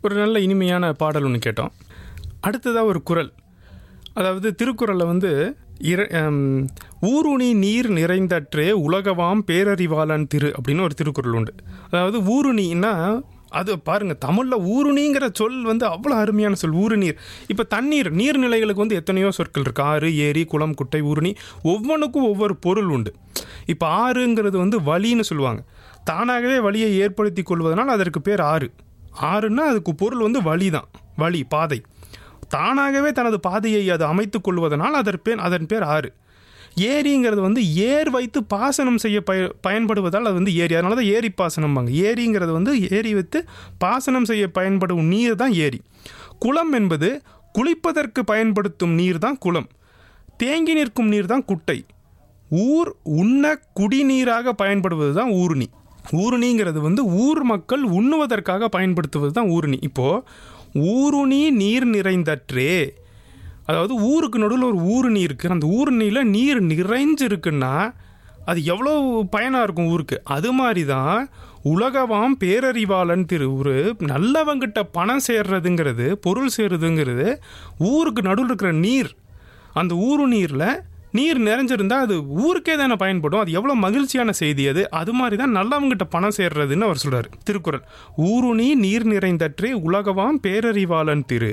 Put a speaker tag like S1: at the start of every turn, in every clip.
S1: ஒரு நல்ல இனிமையான பாடல் ஒன்று கேட்டோம் அடுத்ததாக ஒரு குரல் அதாவது திருக்குறளில் வந்து இர ஹம், ஊருணி நீர் நிறைந்தற்றே உலகவாம் பேரறிவாளன் திரு அப்படின்னு ஒரு திருக்குறள் உண்டு அதாவது ஊருணின்னா அது பாருங்க தமிழில் ஊருணிங்கிற சொல் வந்து அவ்வளோ அருமையான சொல் ஊருநீர் இப்போ தண்ணீர் நீர்நிலைகளுக்கு வந்து எத்தனையோ சொற்கள் இருக்கு ஆறு ஏரி குளம் குட்டை ஊருணி ஒவ்வொன்றுக்கும் ஒவ்வொரு பொருள் உண்டு இப்போ ஆறுங்கிறது வந்து வழின்னு சொல்லுவாங்க தானாகவே வழியை ஏற்படுத்தி கொள்வதனால் அதற்கு பேர் ஆறு ஆறுன்னா அதுக்கு பொருள் வந்து வழி தான் வழி பாதை தானாகவே தனது பாதையை அது அமைத்துக் கொள்வதனால் அதன் பேர் அதன் பேர் ஆறு ஏரிங்கிறது வந்து ஏர் வைத்து பாசனம் செய்ய பய பயன்படுவதால் அது வந்து ஏரி அதனால தான் ஏரி பாசனம்பாங்க ஏரிங்கிறது வந்து ஏரி வைத்து பாசனம் செய்ய பயன்படும் நீர் தான் ஏரி குளம் என்பது குளிப்பதற்கு பயன்படுத்தும் நீர் தான் குளம் தேங்கி நிற்கும் நீர் தான் குட்டை ஊர் உண்ண குடிநீராக பயன்படுவது தான் ஊருணி ஊருணிங்கிறது வந்து ஊர் மக்கள் உண்ணுவதற்காக பயன்படுத்துவது தான் ஊருணி இப்போது ஊருணி நீர் நிறைந்தற்றே அதாவது ஊருக்கு நடுவில் ஒரு ஊருணி இருக்குது அந்த ஊருணியில் நீர் நிறைஞ்சிருக்குன்னா அது எவ்வளோ பயனாக இருக்கும் ஊருக்கு அது மாதிரி தான் உலகவாம் பேரறிவாளன் திரு ஒரு நல்லவங்கிட்ட பணம் சேர்றதுங்கிறது பொருள் சேர்றதுங்கிறது ஊருக்கு நடுவில் இருக்கிற நீர் அந்த ஊரு நீரில் நீர் நிறைஞ்சிருந்தா அது ஊருக்கே தானே பயன்படும் அது எவ்வளோ மகிழ்ச்சியான செய்தி அது அது மாதிரி தான் நல்லவங்கிட்ட பணம் சேர்றதுன்னு அவர் சொல்றாரு திருக்குறள் ஊருணி நீர் நிறைந்தற்றே உலகவாம் பேரறிவாளன் திரு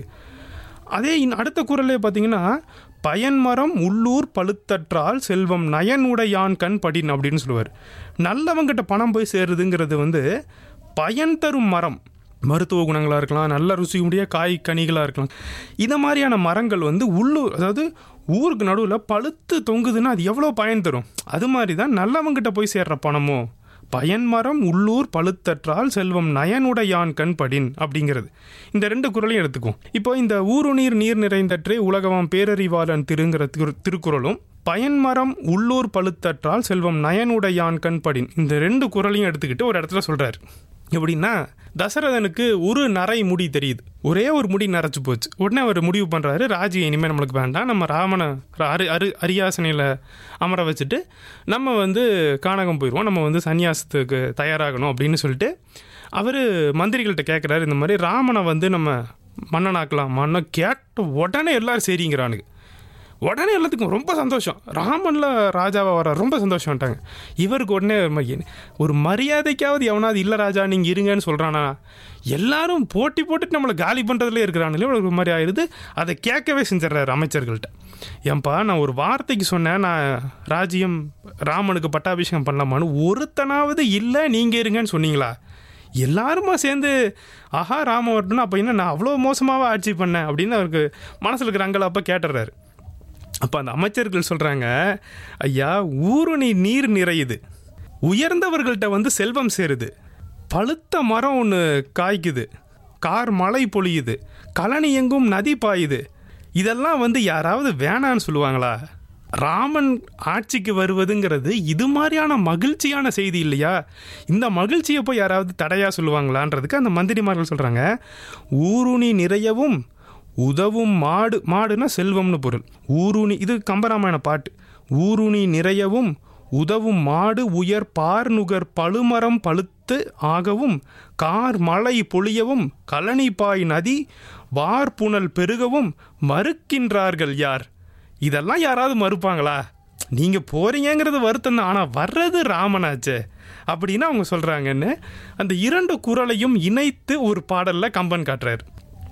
S1: அதே இன் அடுத்த குறளே பார்த்தீங்கன்னா பயன்மரம் உள்ளூர் பழுத்தற்றால் செல்வம் நயனுடையான் கண் படின் அப்படின்னு சொல்லுவார் நல்லவங்கிட்ட பணம் போய் சேருதுங்கிறது வந்து பயன் தரும் மரம் மருத்துவ குணங்களாக இருக்கலாம் நல்ல ருசியுடைய காய் கனிகளாக இருக்கலாம் இந்த மாதிரியான மரங்கள் வந்து உள்ளூர் அதாவது ஊருக்கு நடுவில் பழுத்து தொங்குதுன்னா அது எவ்வளோ பயன் தரும் அது மாதிரி தான் நல்லவங்கிட்ட போய் சேர்ற பணமோ பயன்மரம் உள்ளூர் பழுத்தற்றால் செல்வம் நயனுடையான் கண் படின் அப்படிங்கிறது இந்த ரெண்டு குறளையும் எடுத்துக்குவோம் இப்போ இந்த ஊருநீர் நீர் நிறைந்தற்றே உலகமாம் பேரறிவாளன் திருங்கிற திரு திருக்குறளும் பயன்மரம் உள்ளூர் பழுத்தற்றால் செல்வம் நயனுடையான் கண் படின் இந்த ரெண்டு குறளையும் எடுத்துக்கிட்டு ஒரு இடத்துல சொல்றாரு எப்படின்னா தசரதனுக்கு ஒரு நரை முடி தெரியுது ஒரே ஒரு முடி நரைச்சு போச்சு உடனே அவர் முடிவு பண்ணுறாரு ராஜி இனிமேல் நம்மளுக்கு வேண்டாம் நம்ம ராமனை அரு அரு அரியாசனையில் அமர வச்சுட்டு நம்ம வந்து கானகம் போயிடுவோம் நம்ம வந்து சன்னியாசத்துக்கு தயாராகணும் அப்படின்னு சொல்லிட்டு அவர் மந்திரிகள்கிட்ட கேட்குறாரு இந்த மாதிரி ராமனை வந்து நம்ம மன்னனாக்கலாம் மன்ன கேட்ட உடனே எல்லாரும் சரிங்கிறானுங்க உடனே எல்லாத்துக்கும் ரொம்ப சந்தோஷம் ராமன்ல ராஜாவா வர ரொம்ப சந்தோஷம்ட்டாங்க இவருக்கு உடனே ம- என்ன- ஒரு மரியாதைக்காவது எவனாவது இல்லை ராஜா நீங்கள் இருங்கன்னு சொல்கிறானா எல்லாரும் போட்டி போட்டுட்டு நம்மளை காலி பண்ணுறதுல இருக்கிறானுங்களே ஒரு மாதிரி ஆயிடுது அதை கேட்கவே செஞ்சிடறாரு அமைச்சர்கள்ட்ட ஏன்பா நான் ஒரு வார்த்தைக்கு சொன்னேன் நான் ராஜ்யம் ராமனுக்கு பட்டாபிஷேகம் பண்ணலாமான்னு ஒருத்தனாவது இல்லை நீங்கள் இருங்கன்னு சொன்னீங்களா எல்லாருமா சேர்ந்து ஆஹா ராம வரட்டும்னு அப்போ என்ன நான் அவ்வளோ மோசமாகவே ஆட்சி பண்ணேன் அப்படின்னு அவருக்கு மனசில் இருக்கிற அங்கலாப்பா கேட்டுறாரு அப்போ அந்த அமைச்சர்கள் சொல்கிறாங்க ஐயா ஊருணி நீர் நிறையுது உயர்ந்தவர்கள்ட்ட வந்து செல்வம் சேருது பழுத்த மரம் ஒன்று காய்க்குது கார் மழை பொழியுது கழனி எங்கும் நதி பாயுது இதெல்லாம் வந்து யாராவது வேணான்னு சொல்லுவாங்களா ராமன் ஆட்சிக்கு வருவதுங்கிறது இது மாதிரியான மகிழ்ச்சியான செய்தி இல்லையா இந்த மகிழ்ச்சியை போய் யாராவது தடையா சொல்லுவாங்களான்றதுக்கு அந்த மந்திரிமார்கள் சொல்கிறாங்க ஊருணி நிறையவும் உதவும் மாடு மாடுனா செல்வம்னு பொருள் ஊருணி இது கம்பராமாயண பாட்டு ஊருணி நிறையவும் உதவும் மாடு உயர் பார்நுகர் பழுமரம் பழுத்து ஆகவும் கார் மழை பொழியவும் கழனிப்பாய் நதி வார்புணல் பெருகவும் மறுக்கின்றார்கள் யார் இதெல்லாம் யாராவது மறுப்பாங்களா நீங்க போறீங்கங்கிறது வருத்தம் தான் ஆனா வர்றது ராமனாச்சே அப்படின்னு அவங்க சொல்றாங்கன்னு அந்த இரண்டு குறளையும் இணைத்து ஒரு பாடல்ல கம்பன் காட்டுறாரு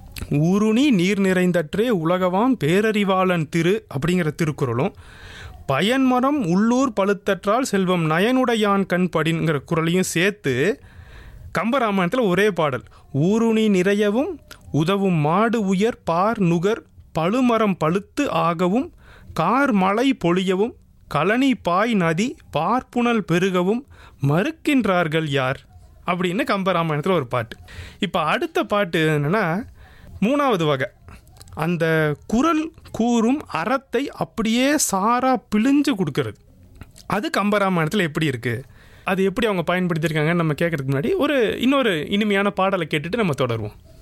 S1: ஊருணி நீர் நிறைந்தற்றே உலகவாம் பேரறிவாளன் திரு அப்படிங்கிற திருக்குறளும் பயன்மரம் உள்ளூர் பழுத்தற்றால் செல்வம் நயனுடையான் கண் படிங்கிற குறளையும் சேர்த்து கம்பராமாயணத்தில் ஒரே பாடல் ஊருணி நிறையவும் உதவும் மாடு உயர் பார் நுகர் பழுமரம் பழுத்து ஆகவும் கார் மழை பொழியவும் கழனி பாய் நதி பார்ப்புணல் பெருகவும் மறுக்கின்றார்கள் யார் அப்படின்னு கம்பராமாயணத்தில் ஒரு பாட்டு இப்போ அடுத்த பாட்டு என்னன்னா மூணாவது வகை அந்த குரல் கூறும் அறத்தை அப்படியே சாரா பிழிஞ்சு கொடுக்கறது அது கம்பராமாயணத்தில் எப்படி இருக்குது அது எப்படி அவங்க பயன்படுத்தியிருக்காங்கன்னு நம்ம கேட்கறதுக்கு முன்னாடி ஒரு இன்னொரு இனிமையான பாடலை கேட்டுட்டு நம்ம தொடருவோம்